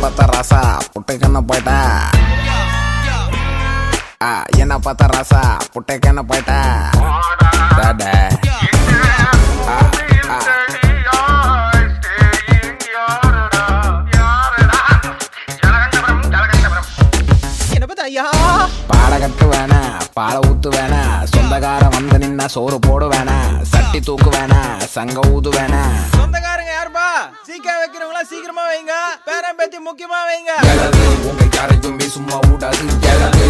பார்த்த ராசா புட்டைக்கண்ண போயிட்டா ஆ, என்ன பார்த்த ராசா புட்டைக்கண்ண போயிட்டா டாடா. ஆ, ஆ. என்ன பார்த்தா ஐயா பாலை கட்டு வேணா பாலை ஊத்து வேணா சொந்தக்காரன் வந்து நின்னா சோறு போடு வேணா சட்டி தூக்கு வேணா சங்க ஊது வேணா சொந்தக்காரங்க யாருப்பா சீக்கிரம் வைக்கிறவங்களா சீக்கிரமா வைங்க பேரம் பேத்தி முக்கியமா வைங்க ஏழாது, உங்க யாரையுமே சும்மா விடாது ஏழாது